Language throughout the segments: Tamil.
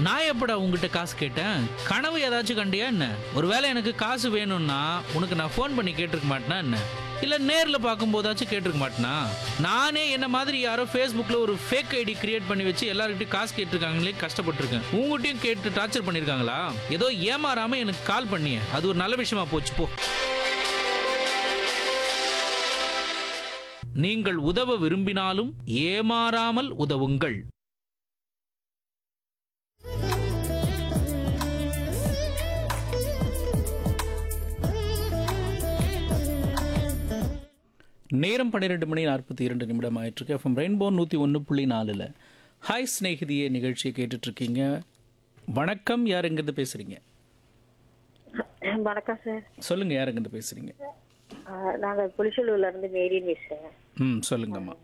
நான் எப்படா உங்ககிட்ட காசு கேட்டேன் கனவு ஏதாச்சும் கண்டியா என்ன ஒருவேளை எனக்கு காசு வேணும்னா உனக்கு நான் ஃபோன் பண்ணி கேட்டிருக்க மாட்டேனா என்ன இல்ல நேர்ல பார்க்கும்போதாச்சும் கேட்டிருக்க மாட்டேனா நானே என்ன மாதிரி யாரோ ஃபேஸ்புக்ல ஒரு ஃபேக் ஐடி கிரியேட் பண்ணி வச்சு எல்லார்கிட்டயும் காசு கேட்டிருக்காங்களே கஷ்டப்பட்டிருக்கேன் உங்ககிட்டயும் கேட்டு டார்ச்சர் பண்ணிருக்காங்களா ஏதோ ஏமாறாம எனக்கு கால் பண்ணிய அது ஒரு நல்ல விஷயமா போச்சு போ நீங்கள் உதவ விரும்பினாலும் ஏமாறாமல் உதவுங்கள் நேரம் பன்னிரெண்டு மணி நாற்பத்தி இரண்டு நிமிடம் ஆயிட்டிருக்கு எஃப்எம் ரெயின்போ நூற்றி ஒன்று புள்ளி நாலில் ஹாய் ஸ்நேகிதியே நிகழ்ச்சியை கேட்டுட்ருக்கீங்க வணக்கம் யார் எங்கேருந்து பேசுகிறீங்க வணக்கம் சார் சொல்லுங்கள் யார் எங்கேருந்து பேசுகிறீங்க ஆஹ் நாங்க புலிச்சலூர்ல இருந்து மேரின்னு பேசுறேன் ம் சொல்லுங்கம்மா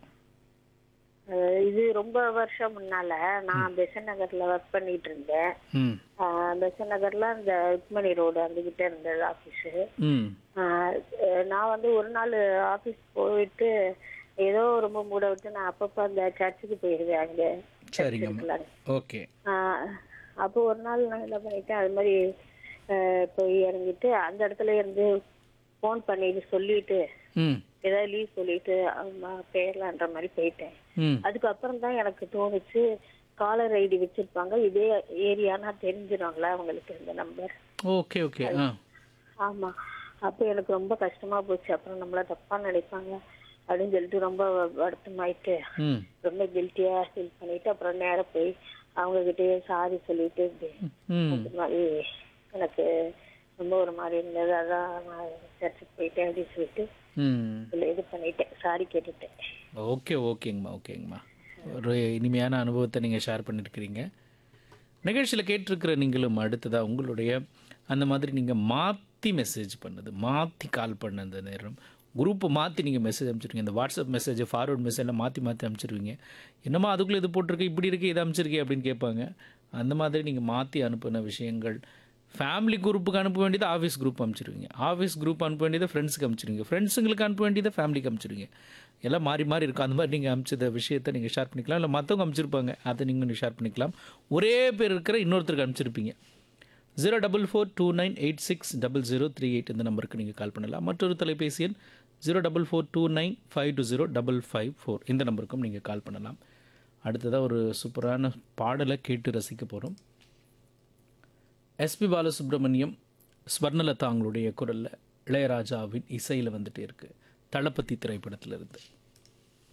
ஆஹ் இது ரொம்ப வருஷம் முன்னால நான் பெசன் நகர்ல ஒர்க் பண்ணிட்டு இருந்தேன் ம் ஆஹ் பெசன் நகர்ல அந்த ருக்மணி ரோடு அந்த கிட்ட இருந்தது ஆபீஸ் ம் நான் வந்து ஒரு நாள் ஆபீஸ் போயிட்டு ஏதோ ரொம்ப மூட விட்டு நான் அப்பப்போ அந்த சர்ச்சுக்கு போயிருவேன் அங்க சரிங்கம்மா இருக்கலான்னு. ஓகே ஆஹ் அப்போ ஒரு நாள் நான் என்ன பண்ணிட்டேன் அது மாதிரி ஆஹ் போய் இறங்கிட்டு அந்த இடத்துல இருந்து ஃபோன் பண்ணிட்டு சொல்லிட்டு ம் ஏதாவது லீவ் சொல்லிட்டு அம்மா பேர்லான்ற மாதிரி போயிட்டேன் ம் அதுக்கப்புறம் தான் எனக்கு தோணுச்சு காலர் ஐடி வச்சிருப்பாங்க இதே ஏரியானா தெரிஞ்சிடும்ல அவங்களுக்கு இந்த நம்பர் ஓகே ஓகே ஆ ஆமா அப்போ எனக்கு ரொம்ப கஷ்டமா போச்சு அப்புறம் நம்மள தப்பா நினைப்பாங்க அப்படின்னு சொல்லிட்டு ரொம்ப வருத்தமாயிட்டு ம் ரொம்ப கில்ட்டியா ஃபீல் பண்ணிட்டு அப்புறம் நேரா போய் அவங்க கிட்டயே சாரி சொல்லிட்டு இப்படி ம் இந்த மாதிரி எனக்கு ரொம்ப ஒரு மாதிரி இருந்தது அதான் நான் சர்ச்சுக்கு போயிட்டேன் அப்படின்னு சொல்லிட்டு ம் இதுல இது பண்ணிட்டேன் சாரி கேட்டுட்டேன் ஓகே ஓகேங்கம்மா ஓகேங்கம்மா ஒரு இனிமையான அனுபவத்தை நீங்கள் ஷேர் பண்ணியிருக்கிறீங்க நிகழ்ச்சியில் கேட்டிருக்கிற நீங்களும் அடுத்ததாக உங்களுடைய அந்த மாதிரி நீங்கள் மாற்றி மெசேஜ் பண்ணது மாற்றி கால் பண்ண அந்த நேரம் குரூப்பை மாற்றி நீங்கள் மெசேஜ் அனுப்பிச்சிருக்கீங்க இந்த வாட்ஸ்அப் மெசேஜ் ஃபார்வர்ட் மெசேஜில் மாற்றி மாற்றி அனுப்பிச்சிருவீங்க என்னம்மா அதுக்குள்ளே இது போட்டிருக்கு இப்படி இருக்கு இது அனுப்பிச்சிருக்கே அப்படின்னு கேட்பாங்க அந்த மாதிரி நீங்கள் மாற்றி அனுப்பின விஷயங்கள் ஃபேமிலி குரூப்புக்கு அனுப்ப வேண்டியது ஆஃபீஸ் குரூப் அனுப்பிச்சிருவீங்க ஆஃபீஸ் குரூப் அனுப்ப வேண்டியதை ஃப்ரெண்ட்ஸுக்கு அனுப்பிச்சிருவீங்க ஃப்ரெண்ட்ஸுங்களுக்கு அனுப்ப வேண்டியதை ஃபேமிலிக்கு அனுப்பிச்சிருவீங்க எல்லாம் மாறி மாறி இருக்கும் அந்த மாதிரி நீங்கள் அனுப்பிச்சத விஷயத்தை நீங்கள் ஷேர் பண்ணிக்கலாம் இல்லை மற்றவங்க அனுப்பிச்சிருப்பாங்க அதை நீங்கள் ஷேர் பண்ணிக்கலாம் ஒரே பேர் இருக்கிற இன்னொருத்தருக்கு அனுப்பிச்சிருப்பீங்க zero double four two nine eight six double zero three eight இந்த நம்பருக்கு நீங்கள் கால் பண்ணலாம் மற்றொரு தொலைபேசி எண் zero double four two nine five two zero double five four இந்த நம்பருக்கும் நீங்கள் கால் பண்ணலாம் அடுத்ததாக ஒரு சூப்பரான பாடலை கேட்டு ரசிக்க போகிறோம் எஸ்பி பாலசுப்ரமணியம் ஸ்வர்ணலதா அவங்களுடைய குரலில் இளையராஜாவின் இசையில் வந்துட்டே இருக்குது தளபதி திரைப்படத்தில் இருந்து